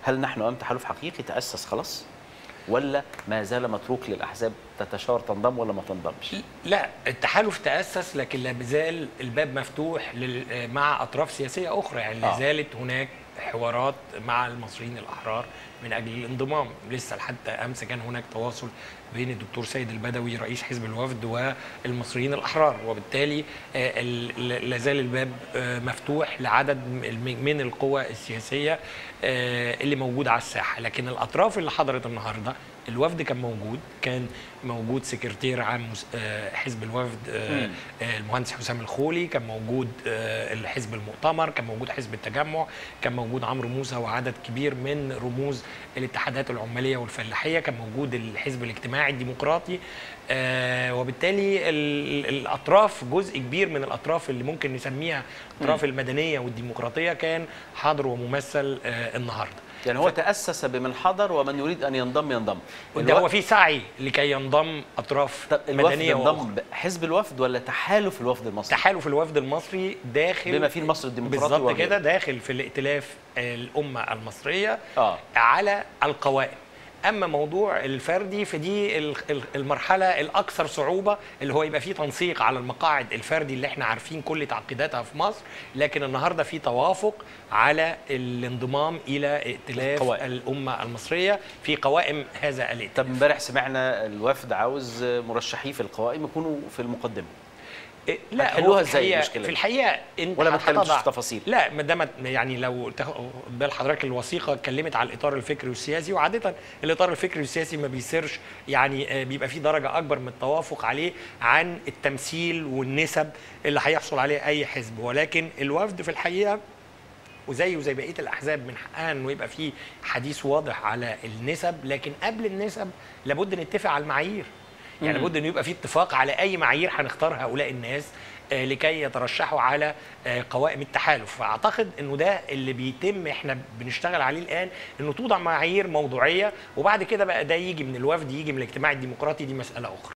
هل نحن امام تحالف حقيقي تاسس خلاص ولا ما زال متروك للاحزاب تتشاور تنضم ولا ما تنضمش لا التحالف تأسس لكن لا زال الباب مفتوح لل- مع أطراف سياسية أخرى يعني لا آه. زالت هناك حوارات مع المصريين الأحرار من أجل الانضمام لسه لحتى أمس كان هناك تواصل بين الدكتور سيد البدوي رئيس حزب الوفد والمصريين الأحرار وبالتالي آه، ال- لا زال الباب آه، مفتوح لعدد م- من القوى السياسية آه، اللي موجودة على الساحة لكن الأطراف اللي حضرت النهاردة الوفد كان موجود كان موجود سكرتير عام مس- آه، حزب الوفد آه، مم. آه، المهندس حسام الخولي كان موجود آه، الحزب المؤتمر كان موجود حزب التجمع كان موجود عمرو موسى وعدد كبير من رموز الاتحادات العماليه والفلاحيه كان موجود الحزب الاجتماعي الديمقراطي آه، وبالتالي ال- الاطراف جزء كبير من الاطراف اللي ممكن نسميها اطراف المدنيه والديمقراطيه كان حاضر وممثل آه، النهارده يعني هو تاسس بمن حضر ومن يريد ان ينضم ينضم ده هو في سعي لكي ينضم اطراف طب الوفد مدنيه انضم واخرى حزب الوفد ولا تحالف الوفد المصري تحالف الوفد المصري داخل بما فيه المصري الديمقراطي بالظبط وغيره. كده داخل في الائتلاف الامه المصريه اه على القوائم اما موضوع الفردي فدي ال- ال- المرحله الاكثر صعوبه اللي هو يبقى فيه تنسيق على المقاعد الفردي اللي احنا عارفين كل تعقيداتها في مصر لكن النهارده في توافق على الانضمام الى ائتلاف القوائم. الامه المصريه في قوائم هذا الائتلاف طب امبارح سمعنا الوفد عاوز مرشحيه في القوائم يكونوا في المقدمه إيه، لا هتحلوها هو في إزاي الحقيقة- المشكلة في دي؟ الحقيقه انت ولا ما اتكلمتش هتضع- في تفاصيل؟ لا ما دام يعني لو تاخد بال حضرتك الوثيقه اتكلمت على الاطار الفكري والسياسي وعاده الاطار الفكري والسياسي ما بيسيرش يعني آه، بيبقى في درجه اكبر من التوافق عليه عن التمثيل والنسب اللي هيحصل عليه اي حزب ولكن الوفد في الحقيقه وزيه وزي بقيه الاحزاب من حقها انه يبقى في حديث واضح على النسب لكن قبل النسب لابد نتفق على المعايير يعني مم. لابد انه يبقى في اتفاق على اي معايير هنختار هؤلاء الناس آه، لكي يترشحوا على آه، قوائم التحالف فاعتقد انه ده اللي بيتم احنا بنشتغل عليه الان انه توضع معايير موضوعيه وبعد كده بقى ده يجي من الوفد يجي من الاجتماع الديمقراطي دي مساله اخرى